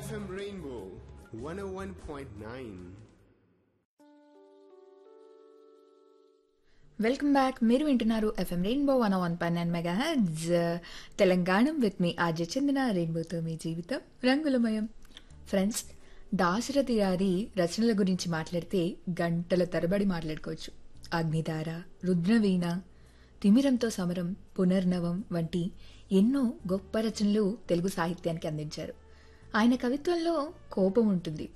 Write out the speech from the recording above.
FM Rainbow 101.9. Welcome back మీరు వింటున్నారు FM rainbow one one point nine mega hits Telangana with మీ RJ చెందిన రెయిన్బోతో మీ జీవితం రంగులమయం ఫ్రెండ్స్ దాశరథి గారి రచనల గురించి మాట్లాడితే గంటల తరబడి మాట్లాడుకోవచ్చు అగ్నిధార రుద్రవీణ తిమిరంతో సమరం పునర్నవం వంటి ఎన్నో గొప్ప రచనలు తెలుగు సాహిత్యానికి అందించారు ఆయన కవిత్వంలో కోపం ఉంటుంది